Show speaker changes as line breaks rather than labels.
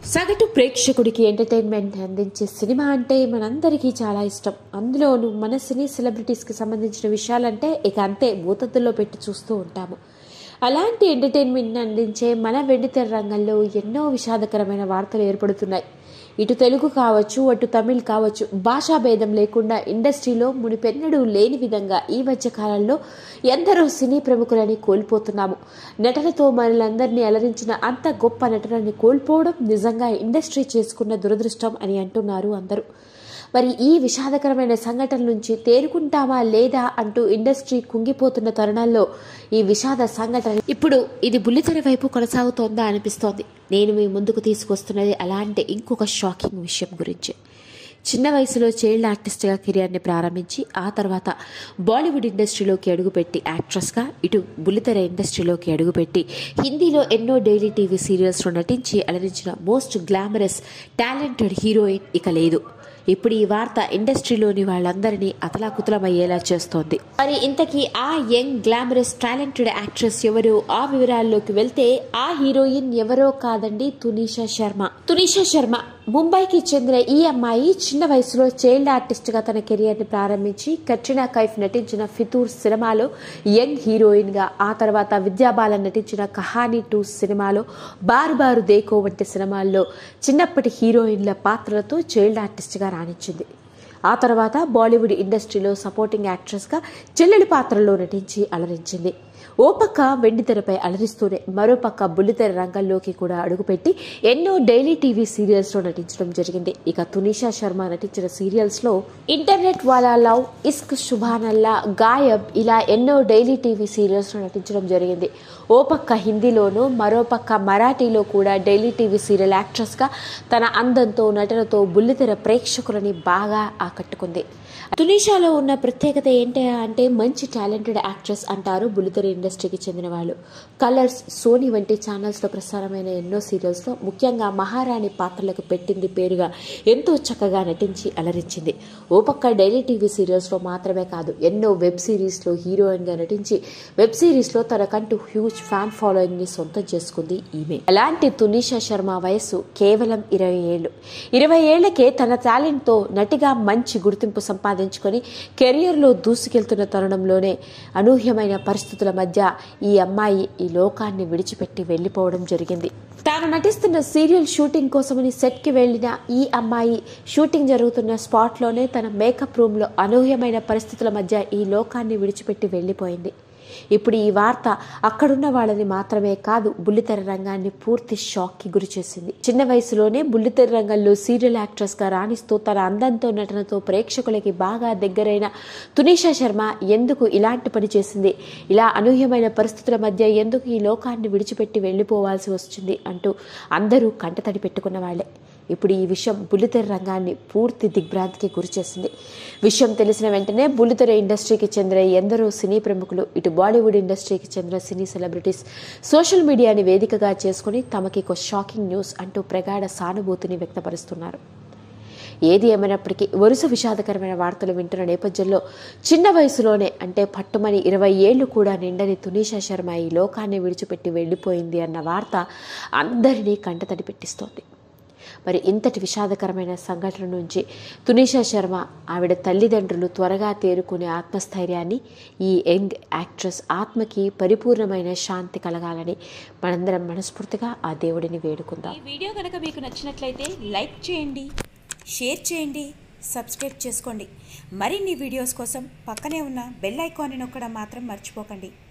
సగటు ప్రేక్షకుడికి ఎంటర్టైన్మెంట్ అందించే సినిమా అంటే మనందరికీ చాలా ఇష్టం అందులోనూ మన సినీ సెలబ్రిటీస్కి సంబంధించిన విషయాలంటే ఇక అంతే భూతద్దుల్లో పెట్టి చూస్తూ ఉంటాము అలాంటి ఎంటర్టైన్మెంట్ అందించే మన వెండితెర రంగంలో ఎన్నో విషాదకరమైన వార్తలు ఏర్పడుతున్నాయి ఇటు తెలుగు కావచ్చు అటు తమిళ్ కావచ్చు భాషా భేదం లేకుండా ఇండస్ట్రీలో మునిపెన్నడూ లేని విధంగా ఈ మధ్య కాలంలో ఎందరో సినీ ప్రముఖులని కోల్పోతున్నాము నటనతో మనలందరినీ అలరించిన అంత గొప్ప నటనని కోల్పోవడం నిజంగా ఇండస్ట్రీ చేసుకున్న దురదృష్టం అని అంటున్నారు అందరూ మరి ఈ విషాదకరమైన సంఘటన నుంచి తేరుకుంటామా లేదా అంటూ ఇండస్ట్రీ కుంగిపోతున్న తరుణాల్లో ఈ విషాద సంఘటన ఇప్పుడు ఇది బుల్లితెర వైపు కొనసాగుతోందా అనిపిస్తోంది నేను మీ ముందుకు తీసుకొస్తున్నది అలాంటి ఇంకొక షాకింగ్ విషయం గురించి చిన్న వయసులో చైల్డ్ ఆర్టిస్ట్గా కెరియర్ని ప్రారంభించి ఆ తర్వాత బాలీవుడ్ ఇండస్ట్రీలోకి అడుగుపెట్టి యాక్ట్రెస్గా ఇటు బుల్లితెర ఇండస్ట్రీలోకి అడుగుపెట్టి హిందీలో ఎన్నో డైలీ టీవీ సీరియల్స్లో నటించి అలరించిన మోస్ట్ గ్లామరస్ టాలెంటెడ్ హీరోయిన్ ఇక లేదు ఇప్పుడు ఈ వార్త ఇండస్ట్రీలోని వాళ్ళందరినీ అతలాకుతలమయ్యేలా చేస్తోంది మరి ఇంతకీ ఆ యంగ్ గ్లామరస్ టాలెంటెడ్ యాక్ట్రెస్ ఎవరు ఆ వివరాల్లోకి వెళ్తే ఆ హీరోయిన్ ఎవరో కాదండి తునీషా శర్మ తునీషా శర్మ ముంబైకి చెందిన ఈ అమ్మాయి చిన్న వయసులో చైల్డ్ ఆర్టిస్ట్ గా తన కెరియర్ ని ప్రారంభించి కట్రినా కైఫ్ నటించిన ఫితూర్ సినిమాలో యంగ్ హీరోయిన్ గా ఆ తర్వాత విద్యాబాలన్ నటించిన కహానీ టూ సినిమాలో బారు బారు దేకో వంటి సినిమాల్లో చిన్నప్పటి హీరోయిన్ల పాత్రలతో చైల్డ్ ఆర్టిస్ట్ గా రాణించింది ఆ తర్వాత బాలీవుడ్ ఇండస్ట్రీలో సపోర్టింగ్ యాక్ట్రెస్గా చెల్లెలి పాత్రలో నటించి అలరించింది ఓ పక్క వెండితెరపై అలరిస్తూనే మరో పక్క బుల్లితెర రంగంలోకి కూడా అడుగుపెట్టి ఎన్నో డైలీ టీవీ సీరియల్స్లో నటించడం జరిగింది ఇక తునిషా శర్మ నటించిన సీరియల్స్లో ఇంటర్నెట్ వాలా లవ్ ఇస్క్ శుభానల్లా గాయబ్ ఇలా ఎన్నో డైలీ టీవీ సీరియల్స్లో నటించడం జరిగింది ఓ పక్క హిందీలోనూ మరో పక్క మరాఠీలో కూడా డైలీ టీవీ సీరియల్ యాక్ట్రెస్గా తన అందంతో నటనతో బుల్లితెర ప్రేక్షకులని బాగా ఆకట్టుకుంది తునీషాలో ఉన్న ప్రత్యేకత ఏంటి అంటే మంచి టాలెంటెడ్ యాక్ట్రెస్ అంటారు బుల్లితెర ఇండస్ట్రీకి చెందిన వాళ్ళు కలర్స్ సోనీ వంటి ఛానల్స్లో ప్రసారమైన ఎన్నో సీరియల్స్లో ముఖ్యంగా మహారాణి పాత్రలకు పెట్టింది పేరుగా ఎంతో చక్కగా నటించి అలరించింది ఓ పక్క డైలీ టీవీ సీరియల్స్లో మాత్రమే కాదు ఎన్నో వెబ్ సిరీస్లో హీరోయిన్గా నటించి వెబ్ సిరీస్లో తనకంటూ హ్యూజ్ ఫ్యాన్ ఫాలోయింగ్ని సొంతం చేసుకుంది ఈమె అలాంటి తునీషా శర్మ వయస్సు కేవలం ఇరవై ఏళ్ళు ఇరవై ఏళ్లకే తన టాలెంట్తో నటిగా మంచి గుర్తింపు సంపాదించుకొని కెరియర్లో దూసుకెళ్తున్న తరుణంలోనే అనూహ్యమైన పరిస్థితుల మధ్య ఈ అమ్మాయి ఈ లోకాన్ని విడిచిపెట్టి వెళ్ళిపోవడం జరిగింది తాను నటిస్తున్న సీరియల్ షూటింగ్ కోసమని సెట్కి వెళ్ళిన ఈ అమ్మాయి షూటింగ్ జరుగుతున్న స్పాట్లోనే తన మేకప్ రూమ్లో అనూహ్యమైన పరిస్థితుల మధ్య ఈ లోకాన్ని విడిచిపెట్టి వెళ్ళిపోయింది ఇప్పుడు ఈ వార్త అక్కడున్న వాళ్ళని మాత్రమే కాదు బుల్లితెర రంగాన్ని పూర్తి షాక్కి గురి చేసింది చిన్న వయసులోనే బుల్లితెర రంగంలో సీరియల్ యాక్ట్రెస్గా రాణిస్తూ తన అందంతో నటనతో ప్రేక్షకులకి బాగా దగ్గరైన తునీషా శర్మ ఎందుకు ఇలాంటి పని చేసింది ఇలా అనూహ్యమైన పరిస్థితుల మధ్య ఎందుకు ఈ లోకాన్ని విడిచిపెట్టి వెళ్ళిపోవాల్సి వచ్చింది అంటూ అందరూ కంటతడి పెట్టుకున్న వాళ్లే ఇప్పుడు ఈ విషయం బుల్లితెర రంగాన్ని పూర్తి దిగ్భ్రాంతికి గురిచేసింది విషయం తెలిసిన వెంటనే బుల్లితెర ఇండస్ట్రీకి చెందిన ఎందరో సినీ ప్రముఖులు ఇటు బాలీవుడ్ ఇండస్ట్రీకి చెందిన సినీ సెలబ్రిటీస్ సోషల్ మీడియాని వేదికగా చేసుకుని తమకి ఒక షాకింగ్ న్యూస్ అంటూ ప్రగాఢ సానుభూతిని వ్యక్తపరుస్తున్నారు ఏది ఏమైనప్పటికీ వరుస విషాదకరమైన వార్తలు వింటున్న నేపథ్యంలో చిన్న వయసులోనే అంటే పట్టుమని ఇరవై ఏళ్లు కూడా నిండని తునీషా శర్మ ఈ లోకాన్ని విడిచిపెట్టి వెళ్ళిపోయింది అన్న వార్త అందరినీ కంటతడి పెట్టిస్తోంది మరి ఇంతటి విషాదకరమైన సంఘటన నుంచి తునీషా శర్మ ఆవిడ తల్లిదండ్రులు త్వరగా తేరుకునే ఆత్మస్థైర్యాన్ని ఈ యంగ్ యాక్ట్రెస్ ఆత్మకి పరిపూర్ణమైన శాంతి కలగాలని మనందరం మనస్ఫూర్తిగా ఆ దేవుడిని వేడుకుందాం
ఈ వీడియో కనుక మీకు నచ్చినట్లయితే లైక్ చేయండి షేర్ చేయండి సబ్స్క్రైబ్ చేసుకోండి మరిన్ని వీడియోస్ కోసం పక్కనే ఉన్న బెల్ ఐకాన్ని నొక్కడం మాత్రం మర్చిపోకండి